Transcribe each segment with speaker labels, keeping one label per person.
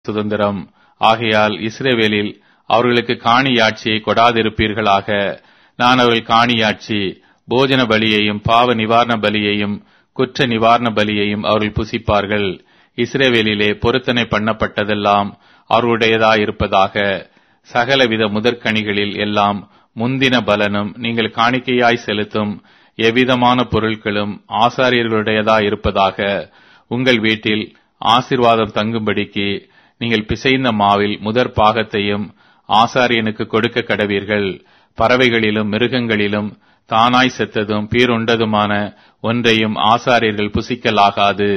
Speaker 1: சுதந்திரம் ஆகையால் இஸ்ரவேலில் அவர்களுக்கு காணியாட்சியை கொடாதிருப்பீர்களாக நான் அவர்கள் காணியாட்சி போஜன பலியையும் பாவ நிவாரண பலியையும் குற்ற நிவாரண பலியையும் அவர்கள் புசிப்பார்கள் இஸ்ரவேலிலே பொருத்தனை பண்ணப்பட்டதெல்லாம் அவர்களுடையதாயிருப்பதாக சகலவித முதற்கனிகளில் எல்லாம் முந்தின பலனும் நீங்கள் காணிக்கையாய் செலுத்தும் எவ்விதமான பொருட்களும் ஆசாரியர்களுடையதாயிருப்பதாக உங்கள் வீட்டில் ஆசீர்வாதம் தங்கும்படிக்கு நீங்கள் பிசைந்த மாவில் முதற் பாகத்தையும் ஆசாரியனுக்கு கொடுக்க கடவீர்கள் பறவைகளிலும் மிருகங்களிலும் தானாய் செத்ததும் பீருண்டதுமான ஒன்றையும் ஆசாரியர்கள் புசிக்கலாகாது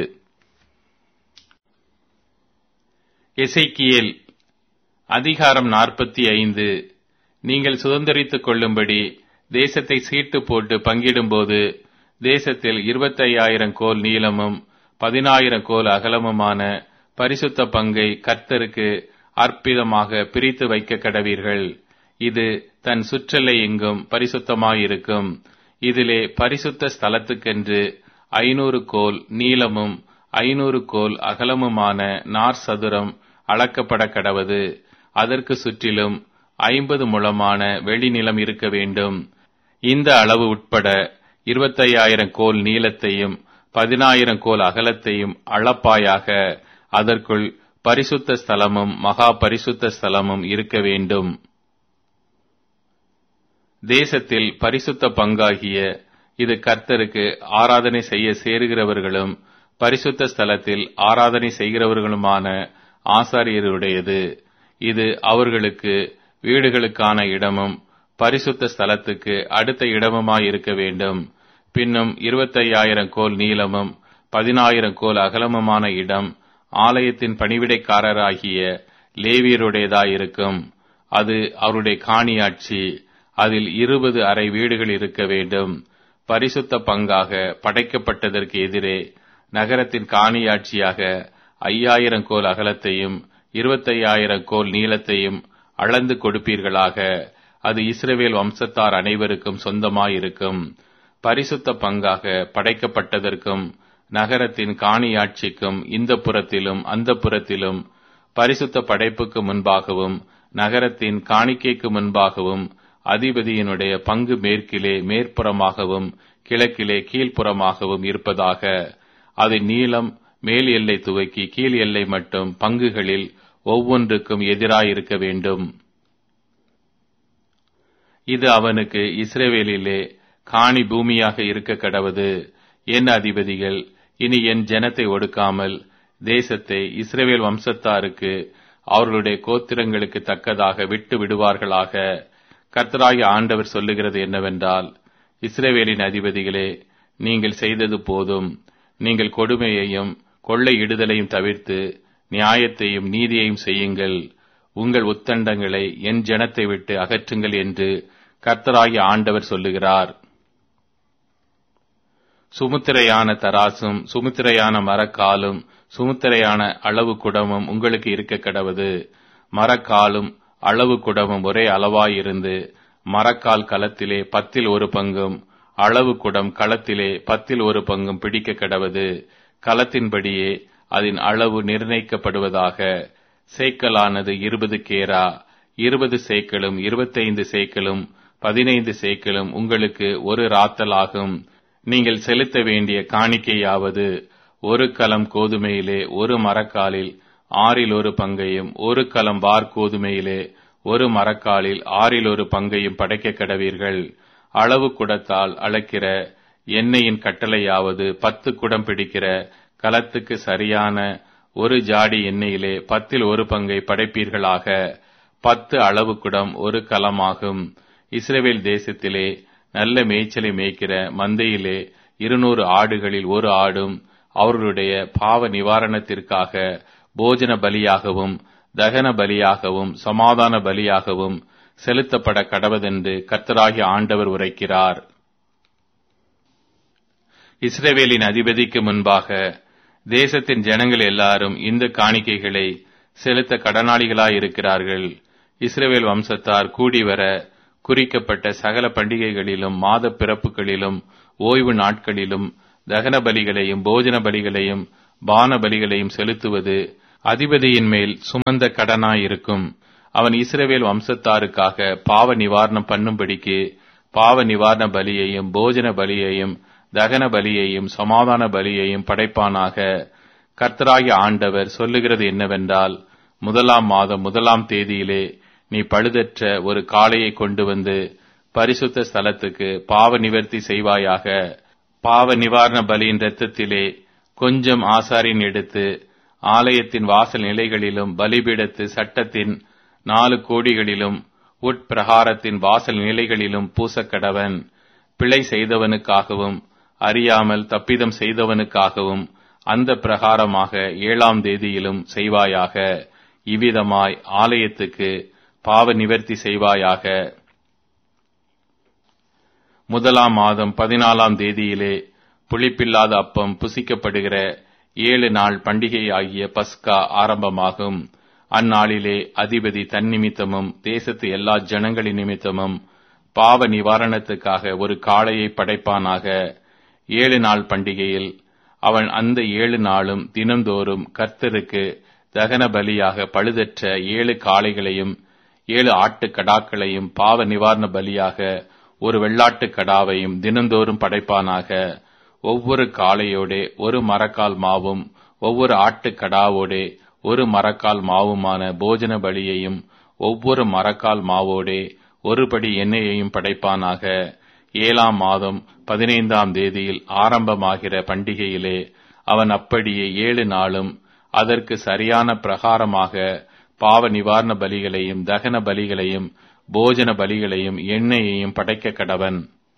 Speaker 1: எசைக்கியேல் அதிகாரம் நாற்பத்தி ஐந்து நீங்கள் சுதந்திரித்துக் கொள்ளும்படி தேசத்தை சீட்டு போட்டு பங்கிடும்போது தேசத்தில் இருபத்தையாயிரம் கோல் நீளமும் பதினாயிரம் கோல் அகலமுமான பரிசுத்த பங்கை கர்த்தருக்கு அற்பிதமாக பிரித்து வைக்க கடவீர்கள் இது தன் சுற்றலை எங்கும் பரிசுத்தமாயிருக்கும் இதிலே பரிசுத்த ஸ்தலத்துக்கென்று ஐநூறு கோல் நீளமும் ஐநூறு கோல் அகலமுமான நார் சதுரம் அளக்கப்பட கடவது அதற்கு சுற்றிலும் ஐம்பது முழமான வெளிநிலம் இருக்க வேண்டும் இந்த அளவு உட்பட இருபத்தையாயிரம் கோல் நீளத்தையும் பதினாயிரம் கோல் அகலத்தையும் அளப்பாயாக அதற்குள் பரிசுத்த ஸ்தலமும் மகா பரிசுத்த ஸ்தலமும் இருக்க வேண்டும் தேசத்தில் பரிசுத்த பங்காகிய இது கர்த்தருக்கு ஆராதனை செய்ய சேருகிறவர்களும் பரிசுத்த ஸ்தலத்தில் ஆராதனை செய்கிறவர்களுமான ஆசாரியருடையது இது அவர்களுக்கு வீடுகளுக்கான இடமும் பரிசுத்த ஸ்தலத்துக்கு அடுத்த இடமுமாயிருக்க வேண்டும் பின்னும் இருபத்தையாயிரம் கோல் நீளமும் பதினாயிரம் கோல் அகலமுமான இடம் ஆலயத்தின் பணிவிடைக்காரராகிய லேவியருடையதாயிருக்கும் அது அவருடைய காணியாட்சி அதில் இருபது அறை வீடுகள் இருக்க வேண்டும் பரிசுத்த பங்காக படைக்கப்பட்டதற்கு எதிரே நகரத்தின் காணியாட்சியாக ஐயாயிரம் கோல் அகலத்தையும் இருபத்தையாயிரம் கோல் நீளத்தையும் அளந்து கொடுப்பீர்களாக அது இஸ்ரவேல் வம்சத்தார் அனைவருக்கும் சொந்தமாயிருக்கும் பரிசுத்த பங்காக படைக்கப்பட்டதற்கும் நகரத்தின் காணியாட்சிக்கும் இந்த புறத்திலும் அந்த புறத்திலும் பரிசுத்த படைப்புக்கு முன்பாகவும் நகரத்தின் காணிக்கைக்கு முன்பாகவும் அதிபதியினுடைய பங்கு மேற்கிலே மேற்புறமாகவும் கிழக்கிலே கீழ்ப்புறமாகவும் இருப்பதாக அது நீளம் மேல் எல்லை துவக்கி கீழ் எல்லை மட்டும் பங்குகளில் ஒவ்வொன்றுக்கும் எதிராயிருக்க வேண்டும் இது அவனுக்கு இஸ்ரேவேலிலே காணி பூமியாக இருக்க கடவது என் அதிபதிகள் இனி என் ஜனத்தை ஒடுக்காமல் தேசத்தை இஸ்ரேவேல் வம்சத்தாருக்கு அவர்களுடைய கோத்திரங்களுக்கு தக்கதாக விட்டு விடுவார்களாக கர்த்தராகிய ஆண்டவர் சொல்லுகிறது என்னவென்றால் இஸ்ரேவேலின் அதிபதிகளே நீங்கள் செய்தது போதும் நீங்கள் கொடுமையையும் கொள்ளை இடுதலையும் தவிர்த்து நியாயத்தையும் நீதியையும் செய்யுங்கள் உங்கள் உத்தண்டங்களை என் ஜனத்தை விட்டு அகற்றுங்கள் என்று கர்த்தராகிய ஆண்டவர் சொல்லுகிறார் சுமுத்திரையான தராசும் சுமுத்திரையான மரக்காலும் சுமுத்திரையான அளவு குடமும் உங்களுக்கு இருக்க கடவது மரக்காலும் அளவு குடமும் ஒரே அளவாயிருந்து மரக்கால் களத்திலே பத்தில் ஒரு பங்கும் அளவு குடம் களத்திலே பத்தில் ஒரு பங்கும் பிடிக்க கடவது களத்தின்படியே அதன் அளவு நிர்ணயிக்கப்படுவதாக சேக்கலானது இருபது கேரா இருபது சேக்களும் இருபத்தைந்து சேக்களும் பதினைந்து சேக்களும் உங்களுக்கு ஒரு ராத்தல் ஆகும் நீங்கள் செலுத்த வேண்டிய காணிக்கையாவது ஒரு கலம் கோதுமையிலே ஒரு மரக்காலில் ஆறில் ஒரு பங்கையும் ஒரு கலம் வார் கோதுமையிலே ஒரு மரக்காலில் ஆறில் ஒரு பங்கையும் படைக்க கடவீர்கள் அளவு குடத்தால் அளக்கிற எண்ணெயின் கட்டளையாவது பத்து குடம் பிடிக்கிற கலத்துக்கு சரியான ஒரு ஜாடி எண்ணெயிலே பத்தில் ஒரு பங்கை படைப்பீர்களாக பத்து அளவு குடம் ஒரு கலமாகும் இஸ்ரேல் தேசத்திலே நல்ல மேய்ச்சலை மேய்க்கிற மந்தையிலே இருநூறு ஆடுகளில் ஒரு ஆடும் அவர்களுடைய பாவ நிவாரணத்திற்காக போஜன பலியாகவும் தகன பலியாகவும் சமாதான பலியாகவும் செலுத்தப்பட கடவதென்று கர்த்தராகிய ஆண்டவர் உரைக்கிறார் இஸ்ரேவேலின் அதிபதிக்கு முன்பாக தேசத்தின் ஜனங்கள் எல்லாரும் இந்த காணிக்கைகளை செலுத்த கடனாளிகளாயிருக்கிறார்கள் இஸ்ரேவேல் வம்சத்தார் கூடிவர குறிக்கப்பட்ட சகல பண்டிகைகளிலும் மாத பிறப்புகளிலும் ஓய்வு நாட்களிலும் தகன பலிகளையும் போஜன பலிகளையும் பான பலிகளையும் செலுத்துவது அதிபதியின் மேல் சுமந்த கடனாயிருக்கும் அவன் இஸ்ரவேல் வம்சத்தாருக்காக பாவ நிவாரணம் பண்ணும்படிக்கு பாவ நிவாரண பலியையும் போஜன பலியையும் தகன பலியையும் சமாதான பலியையும் படைப்பானாக கர்த்தராகிய ஆண்டவர் சொல்லுகிறது என்னவென்றால் முதலாம் மாதம் முதலாம் தேதியிலே நீ பழுதற்ற ஒரு காளையை கொண்டு வந்து பரிசுத்த ஸ்தலத்துக்கு பாவ நிவர்த்தி செய்வாயாக பாவ நிவாரண பலியின் இரத்தத்திலே கொஞ்சம் ஆசாரின் எடுத்து ஆலயத்தின் வாசல் நிலைகளிலும் பலிபீடத்து சட்டத்தின் நாலு கோடிகளிலும் உட்பிரகாரத்தின் வாசல் நிலைகளிலும் பூசக்கடவன் பிழை செய்தவனுக்காகவும் அறியாமல் தப்பிதம் செய்தவனுக்காகவும் அந்த பிரகாரமாக ஏழாம் தேதியிலும் செய்வாயாக இவ்விதமாய் ஆலயத்துக்கு பாவ நிவர்த்தி செய்வாயாக முதலாம் மாதம் பதினாலாம் தேதியிலே புளிப்பில்லாத அப்பம் புசிக்கப்படுகிற ஏழு நாள் பண்டிகையாகிய பஸ்கா ஆரம்பமாகும் அந்நாளிலே அதிபதி தன்னிமித்தமும் தேசத்து எல்லா ஜனங்களின் நிமித்தமும் பாவ நிவாரணத்துக்காக ஒரு காளையை படைப்பானாக ஏழு நாள் பண்டிகையில் அவன் அந்த ஏழு நாளும் தினந்தோறும் கர்த்தருக்கு தகன பலியாக பழுதற்ற ஏழு காளைகளையும் ஏழு ஆட்டுக் கடாக்களையும் பாவ நிவாரண பலியாக ஒரு வெள்ளாட்டுக் கடாவையும் தினந்தோறும் படைப்பானாக ஒவ்வொரு காளையோடே ஒரு மரக்கால் மாவும் ஒவ்வொரு ஆட்டுக் கடாவோடே ஒரு மரக்கால் மாவுமான போஜன பலியையும் ஒவ்வொரு மரக்கால் மாவோடே ஒருபடி எண்ணெயையும் படைப்பானாக ஏழாம் மாதம் பதினைந்தாம் தேதியில் ஆரம்பமாகிற பண்டிகையிலே அவன் அப்படியே ஏழு நாளும் அதற்கு சரியான பிரகாரமாக பாவ நிவாரண பலிகளையும் தகன பலிகளையும் போஜன பலிகளையும் எண்ணெயையும் படைக்க கடவன்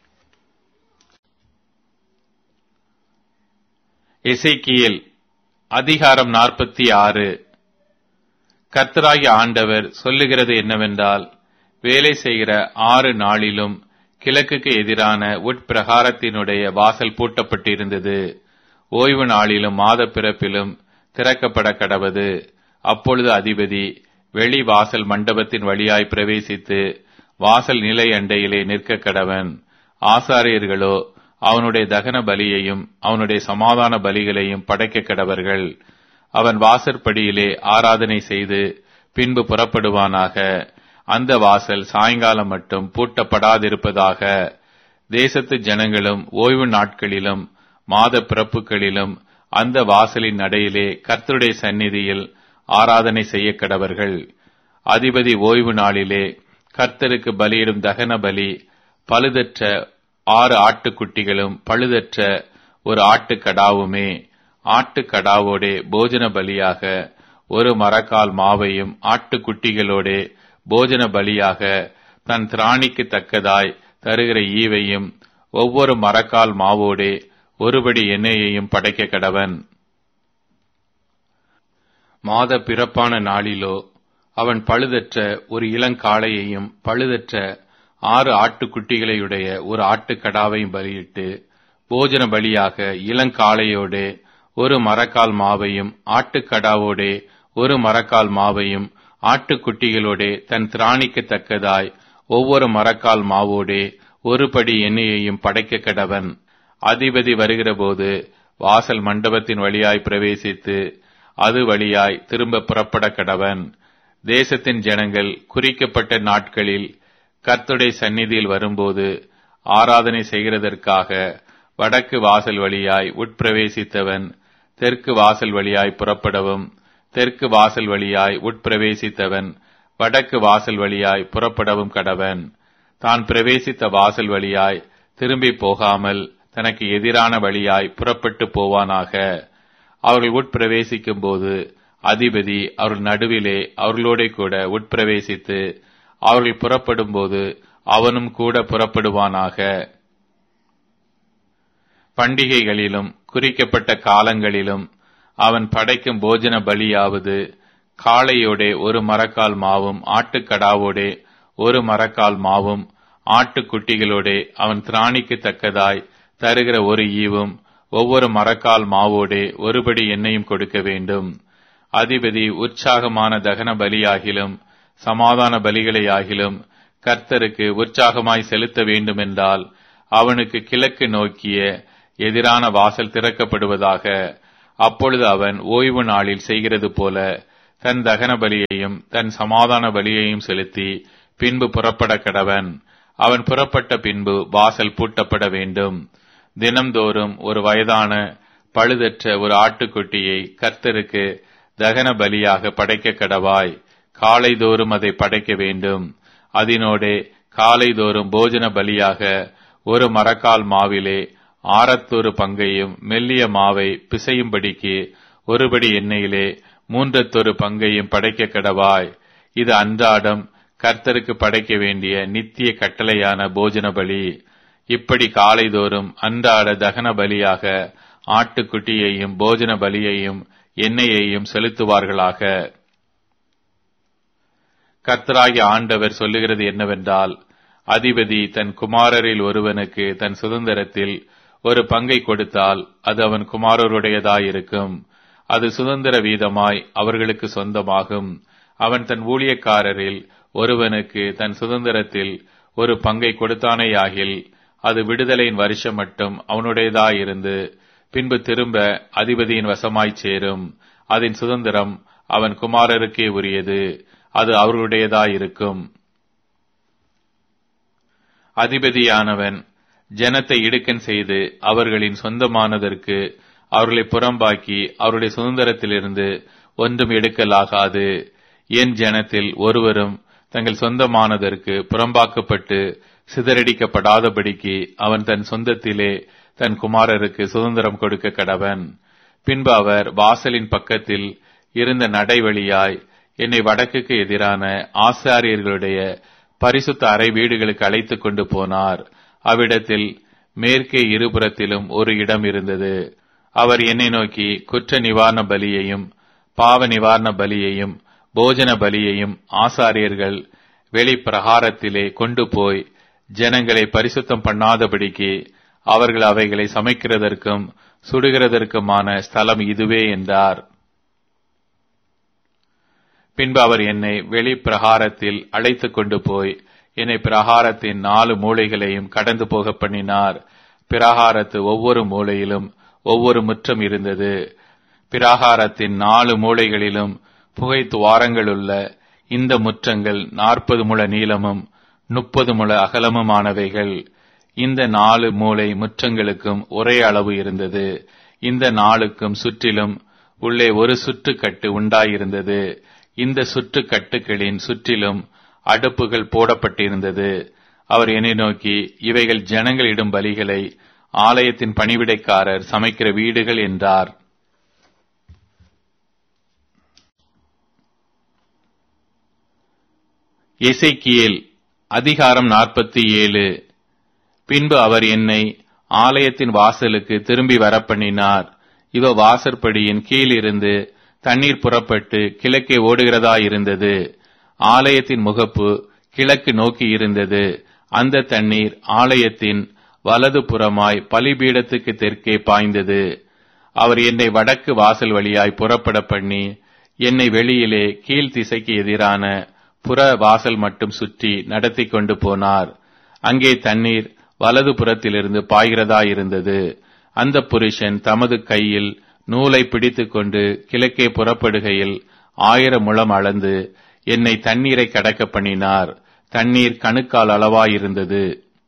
Speaker 1: எசைக்கியல் அதிகாரம் நாற்பத்தி ஆறு கர்த்தராகிய ஆண்டவர் சொல்லுகிறது என்னவென்றால் வேலை செய்கிற ஆறு நாளிலும் கிழக்குக்கு எதிரான உட்பிரகாரத்தினுடைய வாசல் பூட்டப்பட்டிருந்தது ஓய்வு நாளிலும் மாத பிறப்பிலும் திறக்கப்பட கடவது அப்பொழுது அதிபதி வெளி வாசல் மண்டபத்தின் வழியாய் பிரவேசித்து வாசல் நிலை அண்டையிலே நிற்க கடவன் ஆசாரியர்களோ அவனுடைய தகன பலியையும் அவனுடைய சமாதான பலிகளையும் படைக்க கடவர்கள் அவன் வாசற்படியிலே ஆராதனை செய்து பின்பு புறப்படுவானாக அந்த வாசல் சாயங்காலம் மட்டும் பூட்டப்படாதிருப்பதாக தேசத்து ஜனங்களும் ஓய்வு நாட்களிலும் மாத பிறப்புகளிலும் அந்த வாசலின் நடையிலே கர்த்தருடைய சந்நிதியில் ஆராதனை செய்ய கடவர்கள் அதிபதி ஓய்வு நாளிலே கர்த்தருக்கு பலியிடும் தகன பலி பழுதற்ற ஆறு ஆட்டுக்குட்டிகளும் பழுதற்ற ஒரு ஆட்டுக்கடாவுமே ஆட்டுக்கடாவோடே போஜன பலியாக ஒரு மரக்கால் மாவையும் ஆட்டுக்குட்டிகளோடே போஜன பலியாக தன் திராணிக்கு தக்கதாய் தருகிற ஈவையும் ஒவ்வொரு மரக்கால் மாவோடே ஒருபடி எண்ணெயையும் படைக்க கடவன் மாத பிறப்பான நாளிலோ அவன் பழுதற்ற ஒரு இளங்காளையையும் பழுதற்ற ஆறு ஆட்டுக்குட்டிகளையுடைய ஒரு ஆட்டுக்கடாவையும் பலியிட்டு போஜன பலியாக இளங்காளையோடே ஒரு மரக்கால் மாவையும் ஆட்டுக்கடாவோடே ஒரு மரக்கால் மாவையும் ஆட்டுக்குட்டிகளோடே தன் திராணிக்கு தக்கதாய் ஒவ்வொரு மரக்கால் மாவோடே ஒரு படி எண்ணெயையும் படைக்க கடவன் அதிபதி வருகிறபோது வாசல் மண்டபத்தின் வழியாய் பிரவேசித்து அது வழியாய் திரும்ப புறப்பட கடவன் தேசத்தின் ஜனங்கள் குறிக்கப்பட்ட நாட்களில் கர்த்துடைய சந்நிதியில் வரும்போது ஆராதனை செய்கிறதற்காக வடக்கு வாசல் வழியாய் உட்பிரவேசித்தவன் தெற்கு வாசல் வழியாய் புறப்படவும் தெற்கு வாசல் வழியாய் உட்பிரவேசித்தவன் வடக்கு வாசல் வழியாய் புறப்படவும் கடவன் தான் பிரவேசித்த வாசல் வழியாய் திரும்பி போகாமல் தனக்கு எதிரான வழியாய் புறப்பட்டு போவானாக அவர்கள் உட்பிரவேசிக்கும் போது அதிபதி அவர்கள் நடுவிலே அவர்களோட கூட உட்பிரவேசித்து அவர்கள் புறப்படும் போது அவனும் கூட புறப்படுவானாக பண்டிகைகளிலும் குறிக்கப்பட்ட காலங்களிலும் அவன் படைக்கும் போஜன பலியாவது காளையோடே ஒரு மரக்கால் மாவும் ஆட்டுக்கடாவோடே ஒரு மரக்கால் மாவும் ஆட்டுக்குட்டிகளோடே அவன் திராணிக்கு தக்கதாய் தருகிற ஒரு ஈவும் ஒவ்வொரு மரக்கால் மாவோடே ஒருபடி எண்ணெயும் கொடுக்க வேண்டும் அதிபதி உற்சாகமான தகன பலியாகிலும் சமாதான பலிகளையாகிலும் கர்த்தருக்கு உற்சாகமாய் செலுத்த வேண்டுமென்றால் அவனுக்கு கிழக்கு நோக்கிய எதிரான வாசல் திறக்கப்படுவதாக அப்பொழுது அவன் ஓய்வு நாளில் செய்கிறது போல தன் தகன பலியையும் தன் சமாதான பலியையும் செலுத்தி பின்பு புறப்பட கடவன் அவன் புறப்பட்ட பின்பு வாசல் பூட்டப்பட வேண்டும் தினம்தோறும் ஒரு வயதான பழுதற்ற ஒரு ஆட்டுக்குட்டியை கர்த்தருக்கு தகன பலியாக படைக்க கடவாய் காலைதோறும் அதை படைக்க வேண்டும் அதனோடே காலைதோறும் போஜன பலியாக ஒரு மரக்கால் மாவிலே ஆரத்தொரு பங்கையும் மெல்லிய மாவை பிசையும்படிக்கு ஒருபடி எண்ணெயிலே மூன்றத்தொரு பங்கையும் படைக்க கடவாய் இது அன்றாடம் கர்த்தருக்கு படைக்க வேண்டிய நித்திய கட்டளையான போஜன பலி இப்படி காலைதோறும் அன்றாட தகன பலியாக ஆட்டுக்குட்டியையும் போஜன பலியையும் எண்ணெயையும் செலுத்துவார்களாக கர்த்தராகிய ஆண்டவர் சொல்லுகிறது என்னவென்றால் அதிபதி தன் குமாரரில் ஒருவனுக்கு தன் சுதந்திரத்தில் ஒரு பங்கை கொடுத்தால் அது அவன் குமாரருடையதாயிருக்கும் அது சுதந்திர வீதமாய் அவர்களுக்கு சொந்தமாகும் அவன் தன் ஊழியக்காரரில் ஒருவனுக்கு தன் சுதந்திரத்தில் ஒரு பங்கை கொடுத்தானேயாகில் அது விடுதலையின் வருஷம் மட்டும் அவனுடையதாயிருந்து பின்பு திரும்ப அதிபதியின் வசமாய்ச் சேரும் அதன் சுதந்திரம் அவன் குமாரருக்கே உரியது அது அவர்களுடையதாயிருக்கும் அதிபதியானவன் ஜனத்தை இடுக்கன் செய்து அவர்களின் சொந்தமானதற்கு அவர்களை புறம்பாக்கி அவருடைய சுதந்திரத்திலிருந்து ஒன்றும் எடுக்கலாகாது என் ஜனத்தில் ஒருவரும் தங்கள் சொந்தமானதற்கு புறம்பாக்கப்பட்டு சிதறடிக்கப்படாதபடிக்கு அவன் தன் சொந்தத்திலே தன் குமாரருக்கு சுதந்திரம் கொடுக்க கடவன் பின்பு அவர் வாசலின் பக்கத்தில் இருந்த நடைவழியாய் என்னை வடக்குக்கு எதிரான ஆசாரியர்களுடைய பரிசுத்த அறை வீடுகளுக்கு அழைத்துக் கொண்டு போனார் அவ்விடத்தில் மேற்கே இருபுறத்திலும் ஒரு இடம் இருந்தது அவர் என்னை நோக்கி குற்ற நிவாரண பலியையும் பாவ நிவாரண பலியையும் போஜன பலியையும் ஆசாரியர்கள் வெளிப்பிரகாரத்திலே கொண்டு போய் ஜனங்களை பரிசுத்தம் பண்ணாதபடிக்கு அவர்கள் அவைகளை சமைக்கிறதற்கும் சுடுகிறதற்குமான ஸ்தலம் இதுவே என்றார் பின்பு அவர் என்னை வெளிப்பிரகாரத்தில் அழைத்துக் கொண்டு போய் என்னை பிரகாரத்தின் நாலு மூலைகளையும் கடந்து போக பண்ணினார் பிரகாரத்து ஒவ்வொரு மூலையிலும் ஒவ்வொரு முற்றம் இருந்தது பிராகாரத்தின் நாலு மூலைகளிலும் புகை துவாரங்களுள்ள இந்த முற்றங்கள் நாற்பது முழ நீளமும் முப்பது முழ அகலமுமானவைகள் இந்த நாலு மூலை முற்றங்களுக்கும் ஒரே அளவு இருந்தது இந்த நாளுக்கும் சுற்றிலும் உள்ளே ஒரு சுற்றுக்கட்டு உண்டாயிருந்தது இந்த சுற்றுக்கட்டுகளின் சுற்றிலும் அடுப்புகள் போடப்பட்டிருந்தது அவர் என்னை நோக்கி இவைகள் ஜனங்கள் இடும் பலிகளை ஆலயத்தின் பணிவிடைக்காரர் சமைக்கிற வீடுகள் என்றார் எசைக்கியேல் அதிகாரம் நாற்பத்தி ஏழு பின்பு அவர் என்னை ஆலயத்தின் வாசலுக்கு திரும்பி வரப்பண்ணினார் இவ வாசற்படியின் கீழிருந்து தண்ணீர் புறப்பட்டு கிழக்கே ஓடுகிறதாயிருந்தது ஆலயத்தின் முகப்பு கிழக்கு நோக்கி இருந்தது அந்த தண்ணீர் ஆலயத்தின் வலது புறமாய் பலிபீடத்துக்கு தெற்கே பாய்ந்தது அவர் என்னை வடக்கு வாசல் வழியாய் புறப்பட பண்ணி என்னை வெளியிலே கீழ் திசைக்கு எதிரான புற வாசல் மட்டும் சுற்றி நடத்தி கொண்டு போனார் அங்கே தண்ணீர் வலது புறத்திலிருந்து பாய்கிறதா இருந்தது அந்த புருஷன் தமது கையில் நூலை பிடித்துக்கொண்டு கிழக்கே புறப்படுகையில் ஆயிரம் முழம் அளந்து என்னை தண்ணீரை கடக்க பண்ணினார் தண்ணீர் கணுக்கால் அளவாயிருந்தது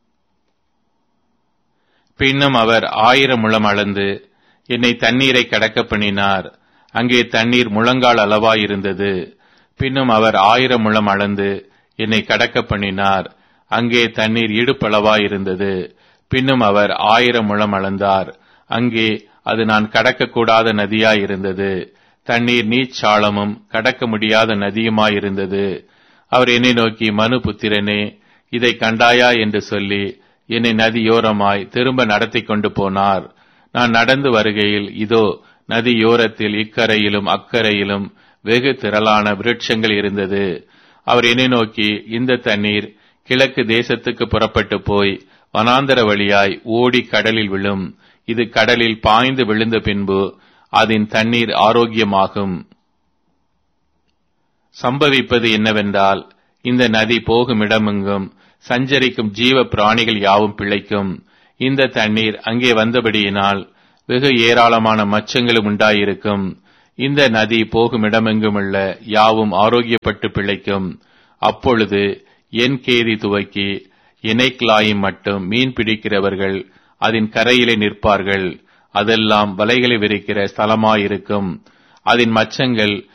Speaker 1: பின்னும் அவர் ஆயிரம் முழம் அளந்து என்னை தண்ணீரை கடக்க பண்ணினார் அங்கே தண்ணீர் முழங்கால் அளவாயிருந்தது பின்னும் அவர் ஆயிரம் முழம் அளந்து என்னை கடக்க பண்ணினார் அங்கே தண்ணீர் இடுப்பளவாயிருந்தது பின்னும் அவர் ஆயிரம் முழம் அளந்தார் அங்கே அது நான் கடக்கக்கூடாத நதியாயிருந்தது தண்ணீர் நீச்சாளமும் கடக்க முடியாத நதியுமாயிருந்தது அவர் என்னை நோக்கி மனு புத்திரனே இதை கண்டாயா என்று சொல்லி என்னை நதியோரமாய் திரும்ப நடத்தி கொண்டு போனார் நான் நடந்து வருகையில் இதோ நதியோரத்தில் இக்கரையிலும் அக்கரையிலும் வெகு திரளான விருட்சங்கள் இருந்தது அவர் என்னை நோக்கி இந்த தண்ணீர் கிழக்கு தேசத்துக்கு புறப்பட்டு போய் வனாந்தர வழியாய் ஓடி கடலில் விழும் இது கடலில் பாய்ந்து விழுந்த பின்பு அதன் தண்ணீர் ஆரோக்கியமாகும் சம்பவிப்பது என்னவென்றால் இந்த நதி போகும் இடமெங்கும் சஞ்சரிக்கும் ஜீவ பிராணிகள் யாவும் பிழைக்கும் இந்த தண்ணீர் அங்கே வந்தபடியினால் வெகு ஏராளமான மச்சங்களும் உண்டாயிருக்கும் இந்த நதி போகும் இடமெங்குமுள்ள யாவும் ஆரோக்கியப்பட்டு பிழைக்கும் அப்பொழுது என் கேதி துவக்கி இணைக்லாயும் மட்டும் மீன் பிடிக்கிறவர்கள் அதன் கரையிலே நிற்பார்கள் அதெல்லாம் வலைகளை விரிக்கிற ஸ்தலமாயிருக்கும் அதன் மச்சங்கள்